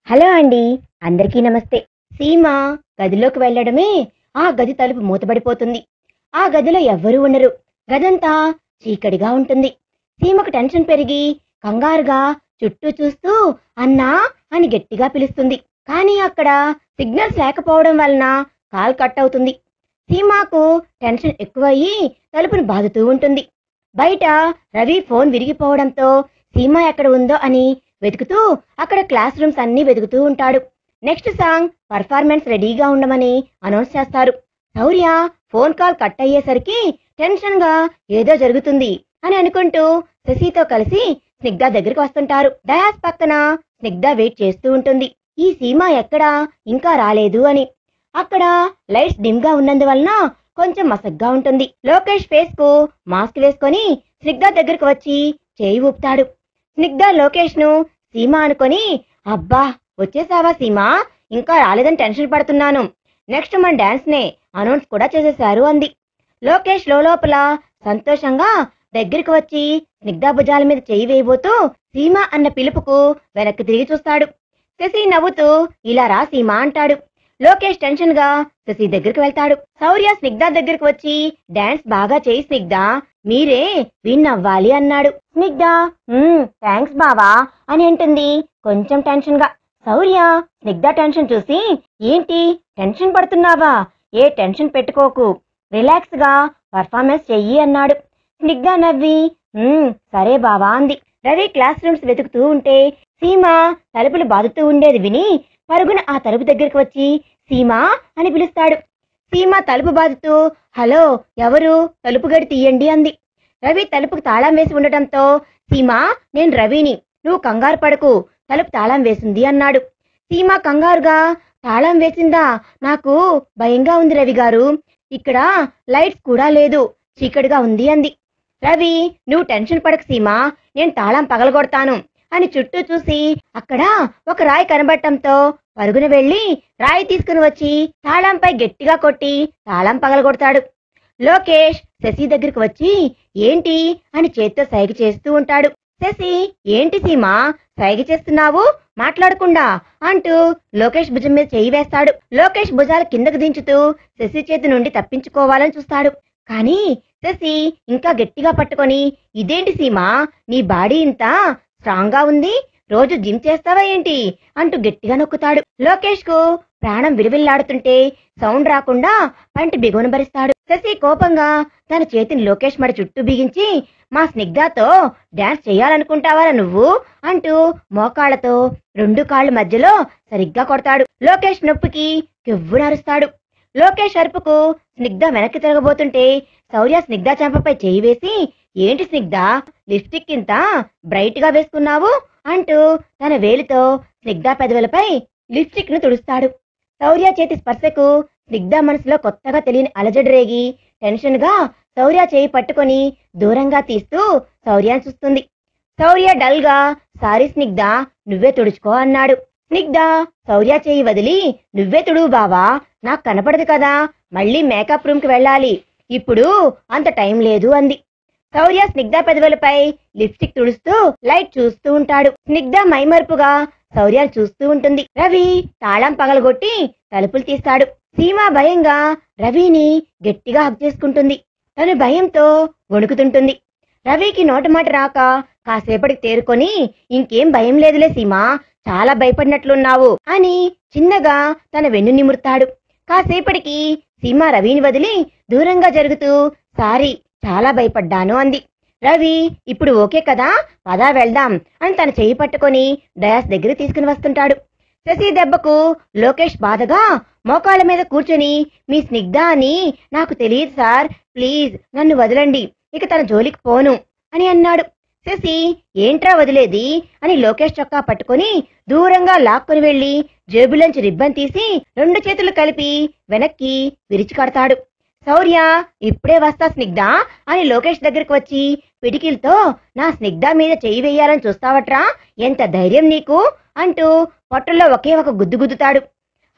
hello అండి అందరికీ నమస్తే సీమ గదిలోకి వెళ్ళడమే ఆ గది తలుపు మూతబడిపోతుంది ఆ గదిలో ఎవ్వరూ ఉండరు గదంతా చీకటిగా ఉంటుంది సీమకు టెన్షన్ పెరిగి కంగారుగా చుట్టూ చూస్తూ అన్నా అని గట్టిగా పిలుస్తుంది కానీ అక్కడ సిగ్నల్స్ లేకపోవడం వలన కాల్ కట్ అవుతుంది సీమాకు టెన్షన్ ఎక్కువయ్యి తలుపును బాదుతూ ఉంటుంది బయట రవి ఫోన్ విరిగిపోవడంతో సీమ ఎక్కడ ఉందో అని వెతుకుతూ అక్కడ క్లాస్ రూమ్స్ అన్ని వెతుకుతూ ఉంటాడు నెక్స్ట్ సాంగ్ పర్ఫార్మెన్స్ రెడీగా ఉండమని అనౌన్స్ చేస్తారు శౌర్య ఫోన్ కాల్ కట్ అయ్యేసరికి టెన్షన్ గా ఏదో జరుగుతుంది అని అనుకుంటూ శశితో కలిసి స్నిగ్ధ దగ్గరికి వస్తుంటారు డయాస్ పక్కన స్నిగ్ధ వెయిట్ చేస్తూ ఉంటుంది ఈ సీమ ఎక్కడా ఇంకా రాలేదు అని అక్కడ లైట్స్ డిమ్ గా ఉన్నందువలన కొంచెం మసగ్గా ఉంటుంది లోకేష్ ఫేస్ కు మాస్క్ వేసుకొని స్నిగ్ధ దగ్గరికి వచ్చి చేయి ఊపుతాడు స్నిగ్ధ లోకేష్ ను సీమ అనుకొని అబ్బా వచ్చేసావా సీమ ఇంకా రాలేదని టెన్షన్ పడుతున్నాను నెక్స్ట్ మన డాన్స్ నే అనౌన్స్ కూడా చేసేశారు అంది లోకేష్ లోపల సంతోషంగా దగ్గరికి వచ్చి స్నిగ్ధ భుజాల మీద చేయి వేయబోతూ సీమ అన్న పిలుపుకు వెనక్కి తిరిగి చూస్తాడు శశి నవ్వుతూ ఇలా రా సీమ అంటాడు లోకేష్ టెన్షన్ గా శశి దగ్గరికి వెళ్తాడు శౌర్య స్నిగ్ధ దగ్గరికి వచ్చి డాన్స్ బాగా చేయి స్నిగ్ధ మీరే విన్ అవ్వాలి అన్నాడు స్నిగ్ధ థ్యాంక్స్ బావా అని అంటుంది కొంచెం టెన్షన్ గా శౌర్య స్నిగ్ధ టెన్షన్ చూసి ఏంటి టెన్షన్ పడుతున్నావా ఏ టెన్షన్ పెట్టుకోకు రిలాక్స్ గా పర్ఫార్మెన్స్ చెయ్యి అన్నాడు స్నిగ్ధ నవ్వి "ఉమ్, సరే బావా అంది రవి క్లాస్ రూమ్స్ వెతుకుతూ ఉంటే సీమ తలుపులు బాదుతూ ఉండేది విని పరుగున ఆ తలుపు దగ్గరికి వచ్చి సీమ అని పిలుస్తాడు సీమ తలుపు బాదుతూ హలో ఎవరు తలుపు గడి తీయండి అంది రవి తలుపుకు తాళం వేసి ఉండటంతో సీమ నేను రవిని నువ్వు కంగారు పడకు తలుపు తాళం వేసింది అన్నాడు సీమ కంగారుగా తాళం వేసిందా నాకు భయంగా ఉంది రవి గారు ఇక్కడ లైట్స్ కూడా లేదు చీకటిగా ఉంది అంది రవి నువ్వు టెన్షన్ పడకు సీమా నేను తాళం పగలగొడతాను అని చుట్టూ చూసి అక్కడ ఒక రాయి కనబడటంతో పరుగున వెళ్లి రాయి తీసుకుని వచ్చి తాళంపై గట్టిగా కొట్టి తాళం పగలగొడతాడు లోకేష్ శశి దగ్గరికి వచ్చి ఏంటి అని చేత్తో సైగ చేస్తూ ఉంటాడు శశి ఏంటి సీమా సైగ చేస్తున్నావు మాట్లాడకుండా అంటూ లోకేష్ భుజం మీద చేయి వేస్తాడు లోకేష్ భుజాలు కిందకు దించుతూ శశి చేతి నుండి తప్పించుకోవాలని చూస్తాడు కానీ శశి ఇంకా గట్టిగా పట్టుకొని ఇదేంటి సీమా నీ బాడీ ఇంత స్ట్రాంగ్ గా ఉంది రోజు జిమ్ చేస్తావా ఏంటి అంటూ గట్టిగా నొక్కుతాడు లోకేష్ కు ప్రాణం విలువిల్లాడుతుంటే సౌండ్ రాకుండా పంటి బిగును భరిస్తాడు శశి కోపంగా తన చేతిని లోకేష్ మడి చుట్టూ బిగించి మా స్నిగ్ధతో డాన్స్ చేయాలనుకుంటావారా నువ్వు అంటూ మోకాళ్లతో రెండు కాళ్ళ మధ్యలో సరిగ్గా కొడతాడు లోకేష్ నొప్పికి కెవ్వు నరుస్తాడు లోకేష్ అరుపుకు స్నిగ్ధ వెనక్కి తిరగబోతుంటే శౌర్య స్నిగ్ధ చెంపపై చేయి వేసి ఏంటి స్నిగ్ధ లిప్స్టిక్ ఇంత బ్రైట్ గా వేసుకున్నావు అంటూ తన వేలితో స్నిగ్ధ పెదవులపై లిప్స్టిక్ ను తుడుస్తాడు శౌర్య చేతి స్పర్శకు స్నిగ్ధ మనసులో కొత్తగా తెలియని అలజడి రేగి టెన్షన్ గా శౌర్య చేయి పట్టుకొని దూరంగా తీస్తూ శౌర్యాన్ని చూస్తుంది శౌర్య డల్ గా సారీ స్నిగ్ధ నువ్వే తుడుచుకో అన్నాడు స్నిగ్ధ శౌర్య చేయి వదిలి నువ్వే తుడువు బావా నాకు కనపడదు కదా మళ్ళీ మేకప్ రూమ్ కి వెళ్ళాలి ఇప్పుడు అంత టైం లేదు అంది శౌర్య స్నిగ్ధ పెదవులపై లిప్స్టిక్ తుడుస్తూ లైట్ చూస్తూ ఉంటాడు స్నిగ్ధ మైమరుపుగా శౌర్య చూస్తూ ఉంటుంది రవి తాళం పగలగొట్టి తలుపులు తీస్తాడు సీమ భయంగా రవిని గట్టిగా హక్ చేసుకుంటుంది తను భయంతో వణుకుతుంటుంది రవికి నోటమాట రాక కాసేపటికి తేరుకొని ఇంకేం భయం లేదులే సీమా చాలా భయపడినట్లున్నావు అని చిన్నగా తన వెన్ను నిమురుతాడు కాసేపటికి సీమ రవిని వదిలి దూరంగా జరుగుతూ సారీ చాలా భయపడ్డాను అంది రవి ఇప్పుడు ఓకే కదా పదా వెళ్దాం అని తన చెయ్యి పట్టుకొని డయాస్ దగ్గర తీసుకుని వస్తుంటాడు శశి దెబ్బకు లోకేష్ బాధగా మోకాళ్ళ మీద కూర్చొని మీ స్నిగ్ధ అని నాకు తెలియదు సార్ ప్లీజ్ నన్ను వదలండి ఇక తన జోలికి పోను అని అన్నాడు శశి ఏంట్రా వదిలేది అని లోకేష్ చొక్కా పట్టుకొని దూరంగా లాక్కొని వెళ్లి జేబులోంచి రిబ్బన్ తీసి రెండు చేతులు కలిపి వెనక్కి విరిచి కడతాడు శౌర్య ఇప్పుడే వస్తా స్నిగ్ధ అని లోకేష్ దగ్గరికి వచ్చి పిడికిలతో నా స్నిగ్ధ మీద చెయ్యి వేయాలని చూస్తావట్రా ఎంత ధైర్యం నీకు అంటూ పొట్టల్లో ఒకే ఒక గుద్దు గుద్దుతాడు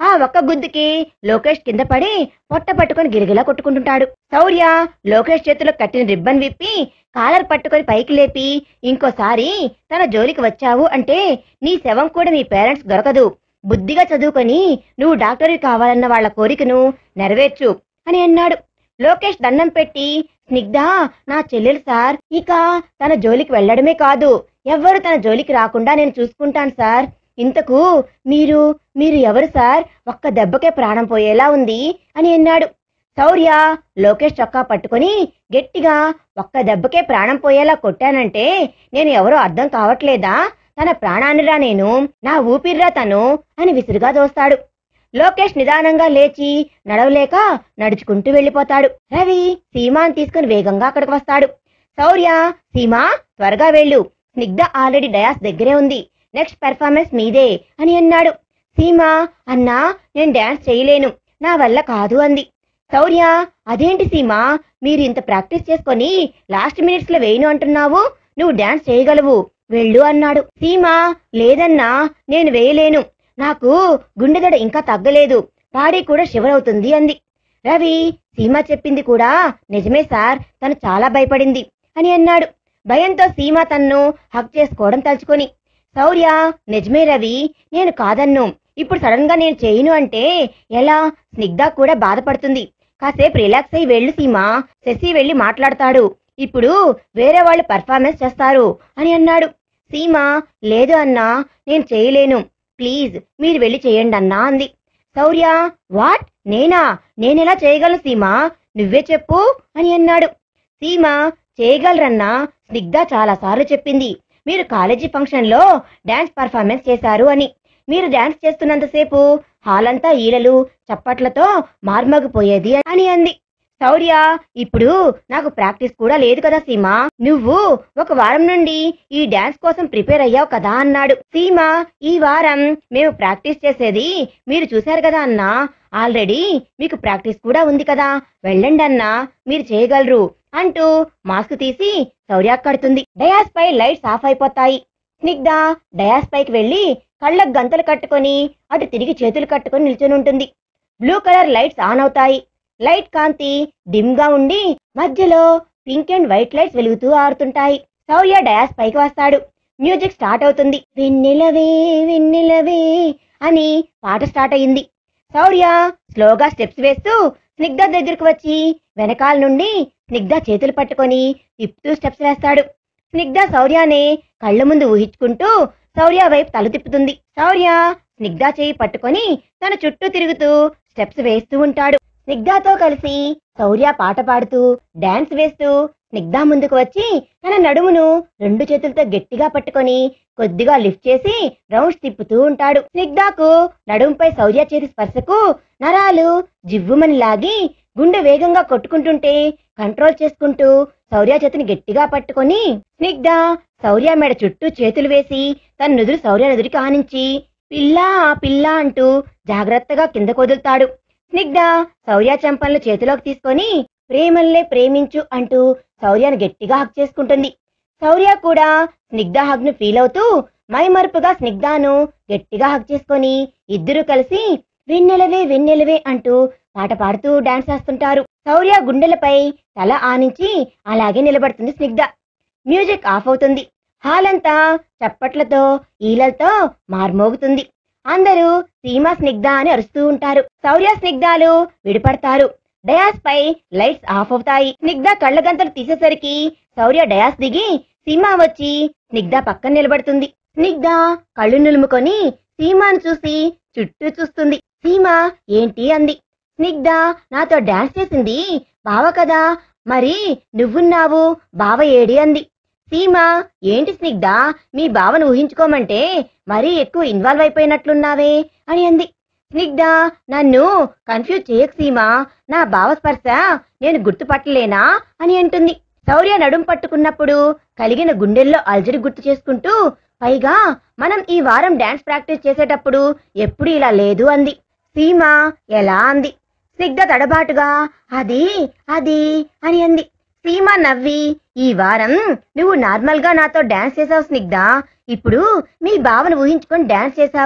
ఆ ఒక్క గుద్దుకి లోకేష్ కింద పడి పొట్ట పట్టుకొని గిరిగిలా కొట్టుకుంటుంటాడు శౌర్య లోకేష్ చేతిలో కట్టిన రిబ్బన్ విప్పి కాలర్ పట్టుకొని పైకి లేపి ఇంకోసారి తన జోలికి వచ్చావు అంటే నీ శవం కూడా మీ పేరెంట్స్ దొరకదు బుద్ధిగా చదువుకొని నువ్వు డాక్టర్వి కావాలన్న వాళ్ళ కోరికను నెరవేర్చు అని అన్నాడు లోకేష్ దండం పెట్టి స్నిగ్ధ నా చెల్లెలు సార్ ఇక తన జోలికి వెళ్ళడమే కాదు ఎవ్వరు తన జోలికి రాకుండా నేను చూసుకుంటాను సార్ ఇంతకు మీరు మీరు ఎవరు సార్ ఒక్క దెబ్బకే ప్రాణం పోయేలా ఉంది అని అన్నాడు శౌర్య లోకేష్ చొక్కా పట్టుకొని గట్టిగా ఒక్క దెబ్బకే ప్రాణం పోయేలా కొట్టానంటే నేను ఎవరో అర్థం కావట్లేదా తన ప్రాణాన్నిరా నేను నా ఊపిరిరా తను అని విసురుగా దోస్తాడు లోకేష్ నిదానంగా లేచి నడవలేక నడుచుకుంటూ వెళ్ళిపోతాడు రవి సీమాని తీసుకుని వేగంగా అక్కడికి వస్తాడు శౌర్య సీమా త్వరగా వెళ్ళు స్నిగ్ధ ఆల్రెడీ డయాస్ దగ్గరే ఉంది నెక్స్ట్ పెర్ఫార్మెన్స్ మీదే అని అన్నాడు సీమా అన్నా నేను డాన్స్ చేయలేను నా వల్ల కాదు అంది శౌర్య అదేంటి సీమా మీరు ఇంత ప్రాక్టీస్ చేసుకొని లాస్ట్ మినిట్స్ లో వేయను అంటున్నావు నువ్వు డాన్స్ చేయగలవు వెళ్ళు అన్నాడు సీమా లేదన్నా నేను వేయలేను నాకు గుండెదడ ఇంకా తగ్గలేదు బాడీ కూడా షివర్ అవుతుంది అంది రవి సీమ చెప్పింది కూడా నిజమే సార్ తను చాలా భయపడింది అని అన్నాడు భయంతో సీమ తన్ను హక్ చేసుకోవడం తలుచుకొని శౌర్య నిజమే రవి నేను కాదన్ను ఇప్పుడు సడన్ గా నేను చేయను అంటే ఎలా స్నిగ్ధ కూడా బాధపడుతుంది కాసేపు రిలాక్స్ అయ్యి వెళ్ళు సీమా శశి వెళ్ళి మాట్లాడతాడు ఇప్పుడు వేరే వాళ్ళు పర్ఫార్మెన్స్ చేస్తారు అని అన్నాడు సీమ లేదు అన్నా నేను చేయలేను ప్లీజ్ మీరు వెళ్ళి చేయండి అన్నా అంది శౌర్య వాట్ నేనా నేనెలా చేయగలను సీమా నువ్వే చెప్పు అని అన్నాడు సీమ చేయగలరన్నా స్నిగ్ధ చాలా సార్లు చెప్పింది మీరు కాలేజీ ఫంక్షన్లో డాన్స్ పర్ఫార్మెన్స్ చేశారు అని మీరు డాన్స్ చేస్తున్నంతసేపు హాల్ అంతా ఈలలు చప్పట్లతో మార్మగిపోయేది అని అంది శౌర్య ఇప్పుడు నాకు ప్రాక్టీస్ కూడా లేదు కదా సీమా నువ్వు ఒక వారం నుండి ఈ డాన్స్ కోసం ప్రిపేర్ అయ్యావు కదా అన్నాడు సీమ ఈ వారం మేము ప్రాక్టీస్ చేసేది మీరు చూశారు కదా అన్నా ఆల్రెడీ మీకు ప్రాక్టీస్ కూడా ఉంది కదా వెళ్ళండి అన్నా మీరు చేయగలరు అంటూ మాస్క్ తీసి శౌర్య కడుతుంది డయాస్ పై లైట్స్ ఆఫ్ అయిపోతాయి స్నిగ్ధ డయాస్ పైకి వెళ్లి కళ్ళకు గంతలు కట్టుకొని అటు తిరిగి చేతులు కట్టుకొని నిల్చొని ఉంటుంది బ్లూ కలర్ లైట్స్ ఆన్ అవుతాయి లైట్ కాంతి డిమ్ గా ఉండి మధ్యలో పింక్ అండ్ వైట్ లైట్స్ వెలుగుతూ ఆరుతుంటాయి శౌర్య డయాస్ పైకి వస్తాడు మ్యూజిక్ స్టార్ట్ అవుతుంది వెన్నెలవే వెన్నెలవే అని పాట స్టార్ట్ అయింది శౌర్య స్లోగా స్టెప్స్ వేస్తూ స్నిగ్ధ దగ్గరకు వచ్చి వెనకాల నుండి స్నిగ్ధ చేతులు పట్టుకొని తిప్పుతూ స్టెప్స్ వేస్తాడు స్నిగ్ధ శౌర్యానే కళ్ళ ముందు ఊహించుకుంటూ శౌర్య వైపు తల తిప్పుతుంది శౌర్య స్నిగ్ధ చేయి పట్టుకొని తన చుట్టూ తిరుగుతూ స్టెప్స్ వేస్తూ ఉంటాడు స్నిగ్ధతో కలిసి శౌర్య పాట పాడుతూ డాన్స్ వేస్తూ స్నిగ్ధ ముందుకు వచ్చి తన నడుమును రెండు చేతులతో గట్టిగా పట్టుకొని కొద్దిగా లిఫ్ట్ చేసి రౌండ్స్ తిప్పుతూ ఉంటాడు స్నిగ్ధకు నడుముపై శౌర్య చేతి స్పర్శకు నరాలు జివ్వుమని లాగి గుండె వేగంగా కొట్టుకుంటుంటే కంట్రోల్ చేసుకుంటూ శౌర్య చేతిని గట్టిగా పట్టుకొని స్నిగ్ధ శౌర్య మెడ చుట్టూ చేతులు వేసి తన నుదురు శౌర్య నుదురికి ఆనించి పిల్లా పిల్లా అంటూ జాగ్రత్తగా కిందకు వదులుతాడు స్నిగ్ధ శౌర్య చెంపలను చేతిలోకి తీసుకొని ప్రేమల్లే ప్రేమించు అంటూ శౌర్యను గట్టిగా హక్ చేసుకుంటుంది శౌర్య కూడా స్నిగ్ధ హగ్ ను ఫీల్ అవుతూ మైమరుపుగా స్నిగ్ధను గట్టిగా హక్ చేసుకొని ఇద్దరూ కలిసి వెన్నెలవే వెన్నెలవే అంటూ పాట పాడుతూ డాన్స్ చేస్తుంటారు శౌర్య గుండెలపై తల ఆనించి అలాగే నిలబడుతుంది స్నిగ్ధ మ్యూజిక్ ఆఫ్ అవుతుంది హాల్ అంతా చప్పట్లతో ఈలలతో మార్మోగుతుంది అందరూ సీమ స్నిగ్ధ అని అరుస్తూ ఉంటారు శౌర్య స్నిగ్ధాలు విడిపడతారు డయాస్ పై లైట్స్ ఆఫ్ అవుతాయి స్నిగ్ధ కళ్ళ గంతలు తీసేసరికి శౌర్య డయాస్ దిగి సీమ వచ్చి స్నిగ్ధ పక్కన నిలబడుతుంది స్నిగ్ధ కళ్ళు నిలుముకొని సీమాను చూసి చుట్టూ చూస్తుంది సీమ ఏంటి అంది స్నిగ్ధ నాతో డాన్స్ చేసింది బావ కదా మరి నువ్వున్నావు బావ ఏడి అంది సీమ ఏంటి స్నిగ్ధ మీ బావను ఊహించుకోమంటే మరీ ఎక్కువ ఇన్వాల్వ్ అయిపోయినట్లున్నావే అని అంది స్నిగ్ధ నన్ను కన్ఫ్యూజ్ చేయకు సీమా నా బావ స్పర్శ నేను గుర్తుపట్టలేనా అని అంటుంది శౌర్య నడుం పట్టుకున్నప్పుడు కలిగిన గుండెల్లో అల్జడి గుర్తు చేసుకుంటూ పైగా మనం ఈ వారం డాన్స్ ప్రాక్టీస్ చేసేటప్పుడు ఎప్పుడు ఇలా లేదు అంది సీమ ఎలా అంది స్నిగ్ధ తడబాటుగా అది అది అని అంది సీమ నవ్వి ఈ వారం నువ్వు నార్మల్ గా నాతో డాన్స్ చేసావు స్నిగ్ధ ఇప్పుడు మీ బావను ఊహించుకొని డాన్స్ చేశావు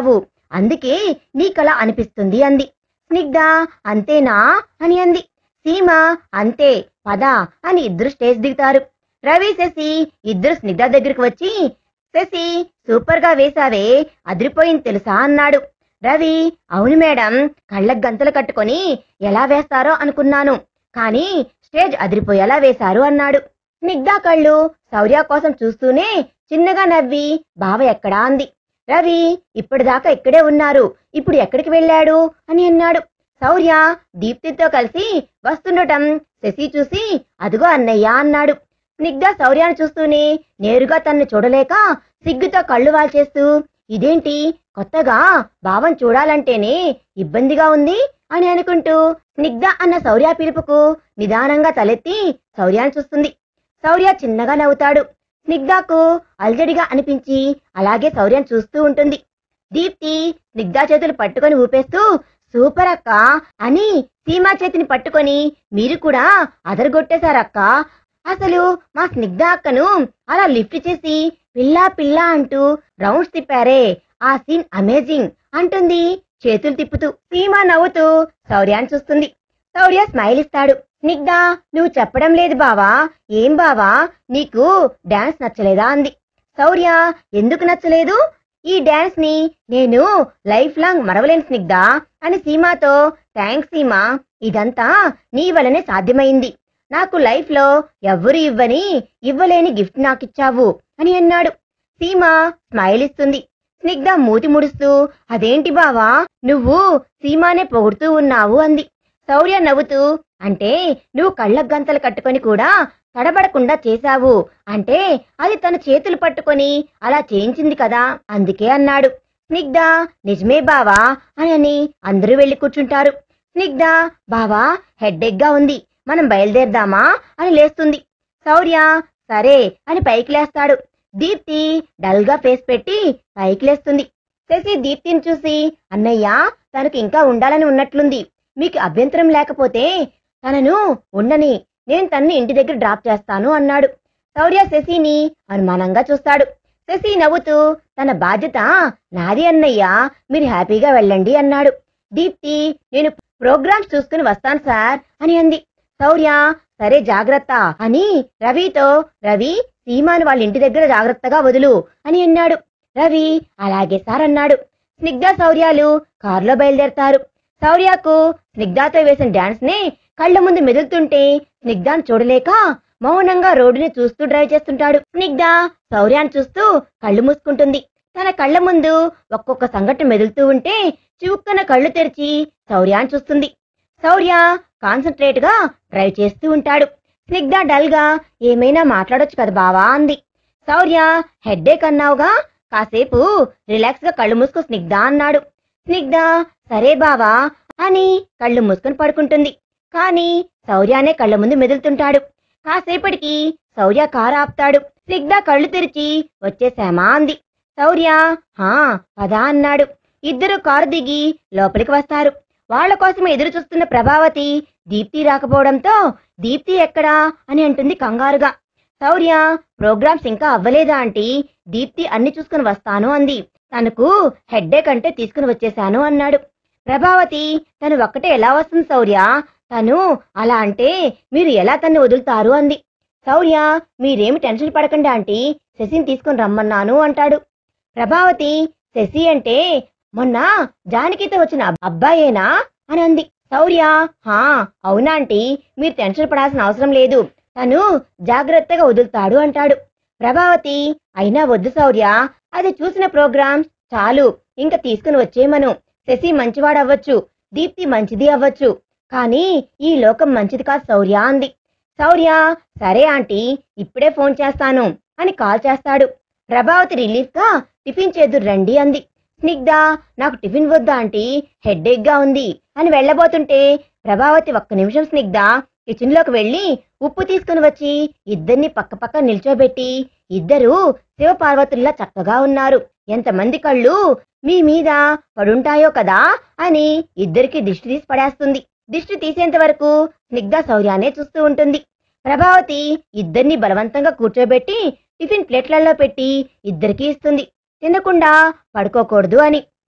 అందుకే నీకలా అనిపిస్తుంది అంది స్నిగ్ధ అంతేనా అని అంది సీమ అంతే పద అని ఇద్దరు స్టేజ్ దిగుతారు రవి శశి ఇద్దరు స్నిగ్ధ దగ్గరికి వచ్చి శశి సూపర్ గా వేశావే అదిరిపోయింది తెలుసా అన్నాడు రవి అవును మేడం కళ్ళకు గంతలు కట్టుకొని ఎలా వేస్తారో అనుకున్నాను కానీ స్టేజ్ అదిరిపోయేలా వేశారు అన్నాడు స్నిగ్ధ కళ్ళు శౌర్య కోసం చూస్తూనే చిన్నగా నవ్వి బావ ఎక్కడా అంది రవి ఇప్పటిదాకా ఇక్కడే ఉన్నారు ఇప్పుడు ఎక్కడికి వెళ్ళాడు అని అన్నాడు శౌర్య దీప్తితో కలిసి వస్తుండటం శశి చూసి అదుగో అన్నయ్య అన్నాడు స్నిగ్ధ శౌర్యాన్ని చూస్తూనే నేరుగా తన్ను చూడలేక సిగ్గుతో కళ్ళు వాల్చేస్తూ ఇదేంటి కొత్తగా భావం చూడాలంటేనే ఇబ్బందిగా ఉంది అని అనుకుంటూ స్నిగ్ధ అన్న శౌర్య పిలుపుకు నిదానంగా తలెత్తి శౌర్యాన్ని చూస్తుంది శౌర్య చిన్నగా నవ్వుతాడు స్నిగ్ధకు అల్జడిగా అనిపించి అలాగే శౌర్యాన్ని చూస్తూ ఉంటుంది దీప్తి స్నిగ్ధ చేతులు పట్టుకొని ఊపేస్తూ సూపర్ అక్క అని సీమా చేతిని పట్టుకొని మీరు కూడా అదరగొట్టేశారక్క అసలు మా స్నిగ్ధ అక్కను అలా లిఫ్ట్ చేసి పిల్లా పిల్లా అంటూ రౌండ్స్ తిప్పారే ఆ సీన్ అమేజింగ్ అంటుంది చేతులు తిప్పుతూ సీమా నవ్వుతూ శౌర్యాన్ని చూస్తుంది శౌర్య స్మైల్ ఇస్తాడు స్నిగ్ధ నువ్వు చెప్పడం లేదు బావా ఏం బావా నీకు డాన్స్ నచ్చలేదా అంది శౌర్య ఎందుకు నచ్చలేదు ఈ డాన్స్ ని నేను లైఫ్ లాంగ్ మరవలేను స్నిగ్ధ అని సీమాతో థ్యాంక్స్ సీమా ఇదంతా నీ వలనే సాధ్యమైంది నాకు లైఫ్ లో ఎవ్వరు ఇవ్వని ఇవ్వలేని గిఫ్ట్ నాకిచ్చావు అని అన్నాడు సీమ స్మైల్ ఇస్తుంది స్నిగ్ధ మూతి ముడుస్తూ అదేంటి బావా నువ్వు సీమానే పొగుడుతూ ఉన్నావు అంది శౌర్య నవ్వుతూ అంటే నువ్వు కళ్ళ గంతలు కట్టుకొని కూడా తడబడకుండా చేశావు అంటే అది తన చేతులు పట్టుకొని అలా చేయించింది కదా అందుకే అన్నాడు స్నిగ్ధ నిజమే బావా అని అని అందరూ వెళ్లి కూర్చుంటారు స్నిగ్ధ బావా హెడ్డెక్ గా ఉంది మనం బయలుదేరదామా అని లేస్తుంది శౌర్య సరే అని పైకి లేస్తాడు దీప్తి డల్ గా ఫేస్ పెట్టి పైకి లేస్తుంది శశి దీప్తిని చూసి అన్నయ్య తనకు ఇంకా ఉండాలని ఉన్నట్లుంది మీకు అభ్యంతరం లేకపోతే తనను ఉండని నేను తన్ని ఇంటి దగ్గర డ్రాప్ చేస్తాను అన్నాడు శౌర్య శశిని అనుమానంగా చూస్తాడు శశి నవ్వుతూ తన బాధ్యత నాది అన్నయ్య మీరు హ్యాపీగా వెళ్ళండి అన్నాడు దీప్తి నేను ప్రోగ్రామ్స్ చూసుకుని వస్తాను సార్ అని అంది శౌర్య సరే జాగ్రత్త అని రవితో రవి సీమాను వాళ్ళ ఇంటి దగ్గర జాగ్రత్తగా వదులు అని అన్నాడు రవి అలాగే సార్ అన్నాడు స్నిగ్ధ శౌర్యాలు కారులో బయలుదేరతారు శౌర్యకు స్నిగ్ధతో వేసిన డాన్స్ ని కళ్ళ ముందు మెదులుతుంటే స్నిగ్ధాన్ని చూడలేక మౌనంగా రోడ్డుని చూస్తూ డ్రైవ్ చేస్తుంటాడు స్నిగ్ధ శౌర్యాన్ని చూస్తూ కళ్ళు మూసుకుంటుంది తన కళ్ళ ముందు ఒక్కొక్క సంఘటన మెదులుతూ ఉంటే చివుక్కన కళ్ళు తెరిచి శౌర్యాన్ని చూస్తుంది శౌర్య కాన్సన్ట్రేట్ గా డ్రైవ్ చేస్తూ ఉంటాడు స్నిగ్ధ డల్ గా ఏమైనా మాట్లాడొచ్చు కదా బావా అంది శౌర్య హెడ్డేక్ అన్నావుగా కాసేపు రిలాక్స్ గా కళ్ళు మూసుకో స్నిగ్ధ అన్నాడు స్నిగ్ధ సరే బావా అని కళ్ళు మూసుకొని పడుకుంటుంది కానీ శౌర్యానే కళ్ళ ముందు మెదులుతుంటాడు కాసేపటికి శౌర్య కారు ఆపుతాడు స్నిగ్ధ కళ్ళు తెరిచి వచ్చేసామా అంది శౌర్య హా పదా అన్నాడు ఇద్దరు కారు దిగి లోపలికి వస్తారు వాళ్ళ కోసం ఎదురు చూస్తున్న ప్రభావతి దీప్తి రాకపోవడంతో దీప్తి ఎక్కడా అని అంటుంది కంగారుగా శౌర్య ప్రోగ్రామ్స్ ఇంకా అవ్వలేదా ఆంటీ దీప్తి అన్ని చూసుకుని వస్తాను అంది తనకు హెడ్డేక్ అంటే తీసుకుని వచ్చేశాను అన్నాడు ప్రభావతి తను ఒక్కటే ఎలా వస్తుంది శౌర్య తను అలా అంటే మీరు ఎలా తన్ని వదులుతారు అంది శౌర్య మీరేమి టెన్షన్ పడకండి ఆంటీ శశిని తీసుకుని రమ్మన్నాను అంటాడు ప్రభావతి శశి అంటే మొన్న జానకితో వచ్చిన అబ్- అబ్బాయేనా అని అంది శౌర్య హా అవునా ఆంటీ మీరు టెన్షన్ పడాల్సిన అవసరం లేదు తను జాగ్రత్తగా వదులుతాడు అంటాడు ప్రభావతి అయినా వద్దు శౌర్య అది చూసిన ప్రోగ్రామ్ చాలు ఇంకా తీసుకుని వచ్చేయమను శశి మంచివాడవ్వచ్చు దీప్తి మంచిది అవ్వచ్చు కానీ ఈ లోకం మంచిది కాదు శౌర్య అంది శౌర్య సరే ఆంటీ ఇప్పుడే ఫోన్ చేస్తాను అని కాల్ చేస్తాడు ప్రభావతి రిలీఫ్ గా టిఫిన్ చేదురు రండి అంది స్నిగ్ధ నాకు టిఫిన్ వద్దా ఆంటీ హెడ్ఏక్ గా ఉంది అని వెళ్ళబోతుంటే ప్రభావతి ఒక్క నిమిషం స్నిగ్ధ కిచెన్ లోకి వెళ్లి ఉప్పు తీసుకుని వచ్చి ఇద్దరిని పక్క పక్క నిల్చోబెట్టి ఇద్దరు శివపార్వతుల్లా చక్కగా ఉన్నారు ఎంతమంది కళ్ళు మీ మీద పడుంటాయో కదా అని ఇద్దరికి దిష్టి తీసి పడేస్తుంది దిష్టి తీసేంత వరకు స్నిగ్ధ శౌర్యానే చూస్తూ ఉంటుంది ప్రభావతి ఇద్దరిని బలవంతంగా కూర్చోబెట్టి టిఫిన్ ప్లేట్లలో పెట్టి ఇద్దరికి ఇస్తుంది తినకుండా పడుకోకూడదు అని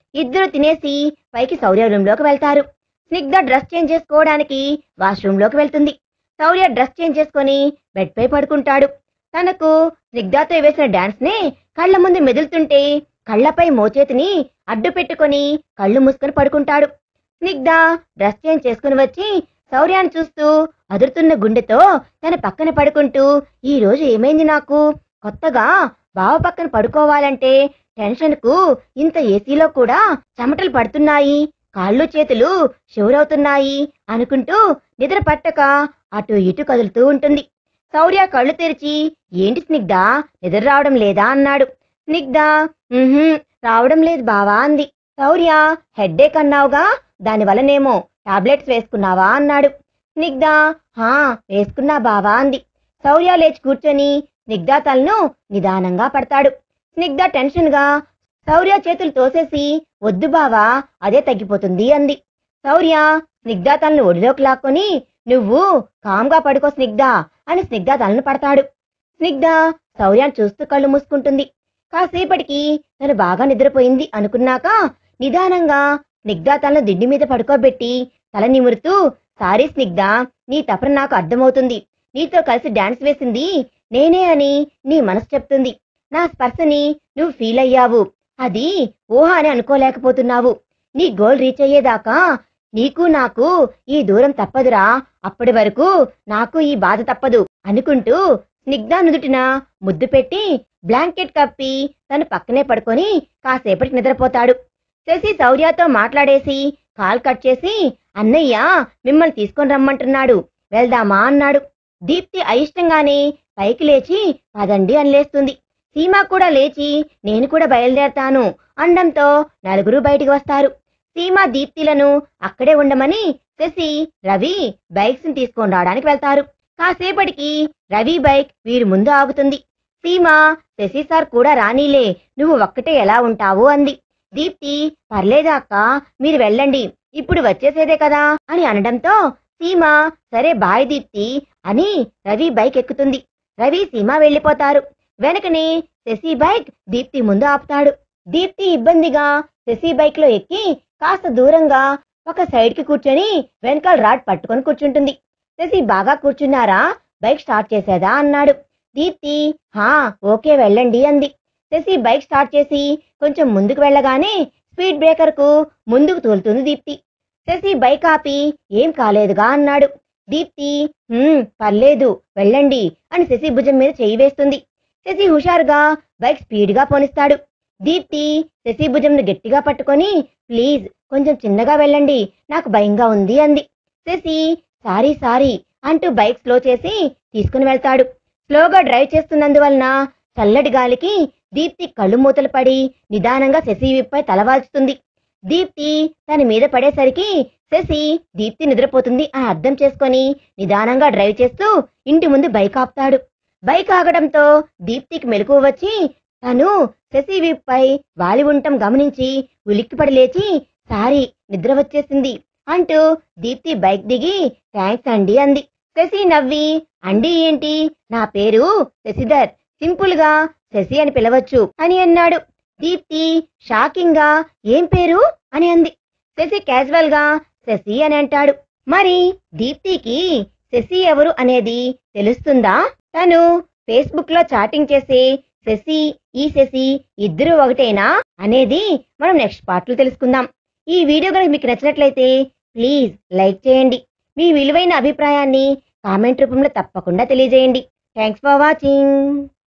ఇద్దరు తినేసి పైకి శౌర్య రూమ్ లోకి వెళ్తారు స్నిగ్ధ డ్రెస్ చేంజ్ చేసుకోవడానికి వాష్రూమ్ లోకి వెళ్తుంది శౌర్య డ్రెస్ చేంజ్ చేసుకొని బెడ్ పై పడుకుంటాడు తనకు స్నిగ్ధతో వేసిన డాన్స్ ని కళ్ళ ముందు మెదులుతుంటే కళ్ళపై మోచేతిని అడ్డు పెట్టుకొని కళ్ళు మూసుకొని పడుకుంటాడు స్నిగ్ధ డ్రెస్ చేంజ్ చేసుకుని వచ్చి శౌర్యాన్ని చూస్తూ అదురుతున్న గుండెతో తన పక్కన పడుకుంటూ ఈ రోజు ఏమైంది నాకు కొత్తగా బావ పక్కన పడుకోవాలంటే టెన్షన్ కు ఇంత ఏసీలో కూడా చెమటలు పడుతున్నాయి కాళ్ళు చేతులు షివరవుతున్నాయి అనుకుంటూ నిద్ర పట్టక అటు ఇటు కదులుతూ ఉంటుంది శౌర్య కళ్ళు తెరిచి ఏంటి స్నిగ్ధ నిద్ర రావడం లేదా అన్నాడు స్నిగ్ధ "ఉహుం, రావడం లేదు బావా అంది శౌర్య హెడ్డేక్ అన్నావుగా దానివల్లనేమో టాబ్లెట్స్ వేసుకున్నావా అన్నాడు స్నిగ్ధ హా వేసుకున్నా బావా అంది శౌర్య లేచి కూర్చొని స్నిగ్ధ తలను నిదానంగా పడతాడు స్నిగ్ధ టెన్షన్ గా శౌర్య చేతులు తోసేసి వద్దు బావా అదే తగ్గిపోతుంది అంది శౌర్య స్నిగ్ధ తలను ఒడిలోకి లాక్కొని నువ్వు కామ్గా పడుకో స్నిగ్ధ అని స్నిగ్ధ తలను పడతాడు స్నిగ్ధ శౌర్యాన్ని చూస్తూ కళ్ళు మూసుకుంటుంది కాసేపటికి తను బాగా నిద్రపోయింది అనుకున్నాక నిదానంగా స్నిగ్ధ తలను దిండి మీద పడుకోబెట్టి తల నిమురుతూ సారీ స్నిగ్ధ నీ తపన నాకు అర్థమవుతుంది నీతో కలిసి డాన్స్ వేసింది నేనే అని నీ మనసు చెప్తుంది నా స్పర్శని నువ్వు ఫీల్ అయ్యావు అది ఊహ అని అనుకోలేకపోతున్నావు నీ గోల్ రీచ్ అయ్యేదాకా నీకు నాకు ఈ దూరం తప్పదురా అప్పటి వరకు నాకు ఈ బాధ తప్పదు అనుకుంటూ స్నిగ్ధ నుదుటిన ముద్దు పెట్టి బ్లాంకెట్ కప్పి తను పక్కనే పడుకొని కాసేపటికి నిద్రపోతాడు శశి శౌర్యతో మాట్లాడేసి కాల్ కట్ చేసి అన్నయ్య మిమ్మల్ని తీసుకొని రమ్మంటున్నాడు వెళ్దామా అన్నాడు దీప్తి అయిష్టంగానే పైకి లేచి పదండి అని లేస్తుంది సీమ కూడా లేచి నేను కూడా బయలుదేరతాను అండంతో నలుగురు బయటికి వస్తారు సీమ దీప్తిలను అక్కడే ఉండమని శశి రవి బైక్స్ ని తీసుకొని రావడానికి వెళ్తారు కాసేపటికి రవి బైక్ వీరి ముందు ఆగుతుంది సీమ శశి సార్ కూడా రానీలే నువ్వు ఒక్కటే ఎలా ఉంటావు అంది దీప్తి పర్లేదా అక్క మీరు వెళ్ళండి ఇప్పుడు వచ్చేసేదే కదా అని అనడంతో సీమ సరే బాయ్ దీప్తి అని రవి బైక్ ఎక్కుతుంది రవి సీమ వెళ్ళిపోతారు వెనకనే శశి బైక్ దీప్తి ముందు ఆపుతాడు దీప్తి ఇబ్బందిగా శశి బైక్ లో ఎక్కి కాస్త దూరంగా ఒక సైడ్ కి కూర్చొని వెనకాల రాడ్ పట్టుకొని కూర్చుంటుంది శశి బాగా కూర్చున్నారా బైక్ స్టార్ట్ చేసేదా అన్నాడు దీప్తి హా ఓకే వెళ్ళండి అంది శశి బైక్ స్టార్ట్ చేసి కొంచెం ముందుకు వెళ్ళగానే స్పీడ్ బ్రేకర్ కు ముందుకు తోలుతుంది దీప్తి శశి బైక్ ఆపి ఏం కాలేదుగా అన్నాడు దీప్తి "హ్మ్, పర్లేదు వెళ్ళండి అని శశి భుజం మీద చేయి వేస్తుంది శశి హుషారుగా బైక్ స్పీడ్ గా పోనిస్తాడు దీప్తి శశి భుజంను గట్టిగా పట్టుకొని ప్లీజ్ కొంచెం చిన్నగా వెళ్ళండి నాకు భయంగా ఉంది అంది శశి సారీ సారీ అంటూ బైక్ స్లో చేసి తీసుకుని వెళ్తాడు స్లోగా డ్రైవ్ చేస్తున్నందువలన చల్లటి గాలికి దీప్తి కళ్ళు మూతలు పడి నిదానంగా శశి విప్పై తలవాల్చుతుంది దీప్తి తన మీద పడేసరికి శశి దీప్తి నిద్రపోతుంది అని అర్థం చేసుకొని నిదానంగా డ్రైవ్ చేస్తూ ఇంటి ముందు బైక్ ఆపుతాడు బైక్ ఆగడంతో దీప్తికి మెలకువ వచ్చి తను శశి విప్పై వాలి ఉండటం గమనించి ఉలిక్కిపడి లేచి సారీ నిద్ర వచ్చేసింది అంటూ దీప్తి బైక్ దిగి థ్యాంక్స్ అండి అంది శశి నవ్వి అండి ఏంటి నా పేరు శశిధర్ సింపుల్ గా శశి అని పిలవచ్చు అని అన్నాడు దీప్తి షాకింగ్ గా ఏం పేరు అని అంది శశి క్యాజువల్ గా శశి అని అంటాడు మరి దీప్తికి శశి ఎవరు అనేది తెలుస్తుందా తను ఫేస్బుక్ లో చాటింగ్ చేసే శశి ఈ శశి ఇద్దరు ఒకటేనా అనేది మనం నెక్స్ట్ పార్ట్ లో తెలుసుకుందాం ఈ వీడియో కనుక మీకు నచ్చినట్లయితే ప్లీజ్ లైక్ చేయండి మీ విలువైన అభిప్రాయాన్ని కామెంట్ రూపంలో తప్పకుండా తెలియజేయండి థ్యాంక్స్ ఫర్ వాచింగ్